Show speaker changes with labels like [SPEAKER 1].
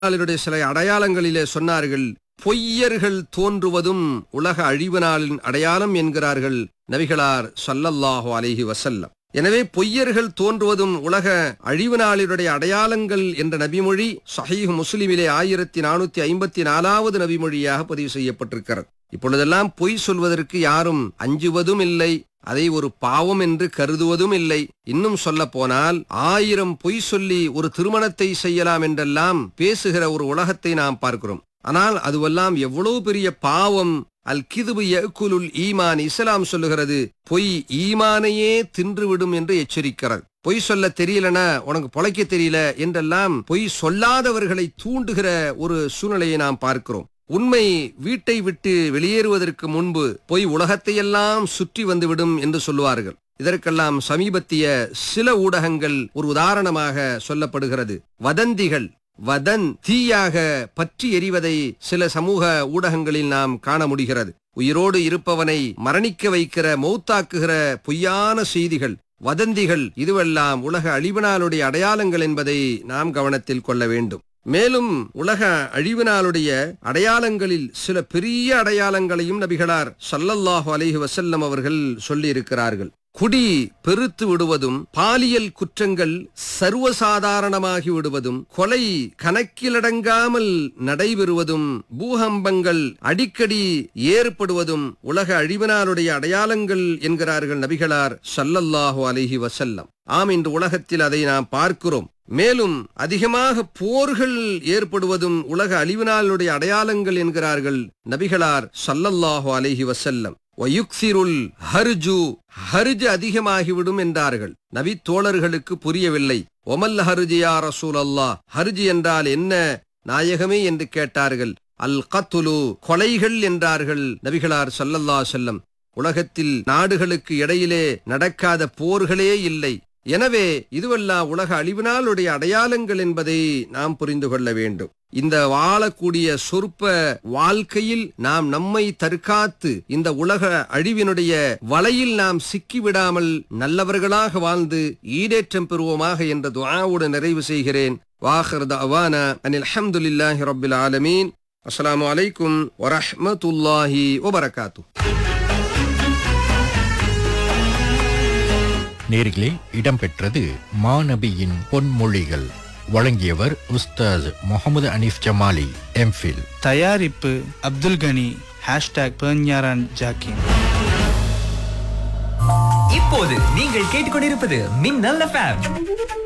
[SPEAKER 1] நாளினுடைய சில அடையாளங்களிலே சொன்னார்கள் பொய்யர்கள் தோன்றுவதும் உலக அழிவு நாளின் அடையாளம் என்கிறார்கள் நபிகளார் ஸல்லல்லாஹு அலைஹி வஸல்லம் எனவே பொய்யர்கள் தோன்றுவதும் உலக அழிவு நாளினுடைய அடையாளங்கள் என்ற நபிமொழி சஹீஹ் முஸ்லிமிலே ஆயிரத்தி நானூத்தி ஐம்பத்தி நாலாவது நபிமொழியாக பதிவு செய்யப்பட்டிருக்கிறது இப்பொழுதெல்லாம் பொய் சொல்வதற்கு யாரும் அஞ்சுவதும் இல்லை அதை ஒரு பாவம் என்று கருதுவதும் இல்லை இன்னும் சொல்ல போனால் ஆயிரம் பொய் சொல்லி ஒரு திருமணத்தை செய்யலாம் என்றெல்லாம் பேசுகிற ஒரு உலகத்தை நாம் பார்க்கிறோம் ஆனால் அதுவெல்லாம் எவ்வளவு பெரிய பாவம் அல் கிதுபு யகுலுல் ஈமான் இஸ்லாம் சொல்லுகிறது பொய் ஈமானையே தின்றுவிடும் என்று எச்சரிக்கிறது பொய் சொல்ல தெரியலனா உனக்கு பொழைக்க தெரியல என்றெல்லாம் பொய் சொல்லாதவர்களை தூண்டுகிற ஒரு சூழ்நிலையை நாம் பார்க்கிறோம் உண்மை வீட்டை விட்டு வெளியேறுவதற்கு முன்பு பொய் உலகத்தையெல்லாம் சுற்றி வந்துவிடும் என்று சொல்லுவார்கள் இதற்கெல்லாம் சமீபத்திய சில ஊடகங்கள் ஒரு உதாரணமாக சொல்லப்படுகிறது வதந்திகள் வதன் தீயாக பற்றி எரிவதை சில சமூக ஊடகங்களில் நாம் காண முடிகிறது உயிரோடு இருப்பவனை மரணிக்க வைக்கிற மௌத்தாக்குகிற பொய்யான செய்திகள் வதந்திகள் இதுவெல்லாம் உலக அழிவு நாளுடைய அடையாளங்கள் என்பதை நாம் கவனத்தில் கொள்ள வேண்டும் மேலும் உலக அழிவு நாளுடைய அடையாளங்களில் சில பெரிய அடையாளங்களையும் நபிகளார் ஸல்லல்லாஹு அலைஹி வஸல்லம் அவர்கள் சொல்லியிருக்கிறார்கள் குடி பெருத்து விடுவதும் பாலியல் குற்றங்கள் சர்வசாதாரணமாகி விடுவதும் கொலை கணக்கிலடங்காமல் நடைபெறுவதும் பூகம்பங்கள் அடிக்கடி ஏற்படுவதும் உலக அழிவினாருடைய அடையாளங்கள் என்கிறார்கள் நபிகளார் ஸல்லல்லாஹு அலைஹி வஸல்லம் ஆம் இன்று உலகத்தில் அதை நாம் பார்க்கிறோம் மேலும் அதிகமாக போர்கள் ஏற்படுவதும் உலக அழிவினாளுடைய அடையாளங்கள் என்கிறார்கள் நபிகளார் ஸல்லல்லாஹு அலைஹி வஸல்லம் வயுக்சிருல் ஹர்ஜு ஹர்ஜ் அதிகமாகிவிடும் என்றார்கள் நபி தோழர்களுக்கு புரியவில்லை ஒமல் ஹர்ஜ் யா ரசூல் அல்லாஹ் ஹர்ஜ் என்றால் என்ன நாயகமே என்று கேட்டார்கள் அல் கத்துலு கொலைகள் என்றார்கள் நபிகளார் ஸல்லல்லாஹு செல்லம் உலகத்தில் நாடுகளுக்கு இடையிலே நடக்காத போர்களே இல்லை எனவே இதுவெல்லாம் உலக அழிவினாலுடைய அடையாளங்கள் என்பதை நாம் புரிந்து கொள்ள வேண்டும் இந்த வாழக்கூடிய சொற்ப வாழ்க்கையில் நாம் நம்மை தற்காத்து இந்த உலக அழிவினுடைய வலையில் நாம் சிக்கிவிடாமல் நல்லவர்களாக வாழ்ந்து ஈடேற்றம் பெறுவோமாக என்ற துஆவோடு நிறைவு செய்கிறேன் வாஹர் அவானா அனில் அஹமதுல்லாஹி ரபில் ஆலமீன் அஸ்ஸலாமு அலைக்கும் வரஹ்மத்துல்லாஹி வபரகாத்து
[SPEAKER 2] நேர்களே இடம்பெற்றது மாநபியின் பொன்மொழிகள் வழங்கியவர் உஸ்தாஸ் முகமது அனீஃப் ஜமாலி எம்ஃபில்
[SPEAKER 3] தயாரிப்பு அப்துல் கனி ஹேஷ்டாக் பெர்ஞாரான் ஜாக்கின்
[SPEAKER 4] இப்போது நீங்கள் கேட்டுக்கொண்டிருப்பது மின்னல் எஃப்எம்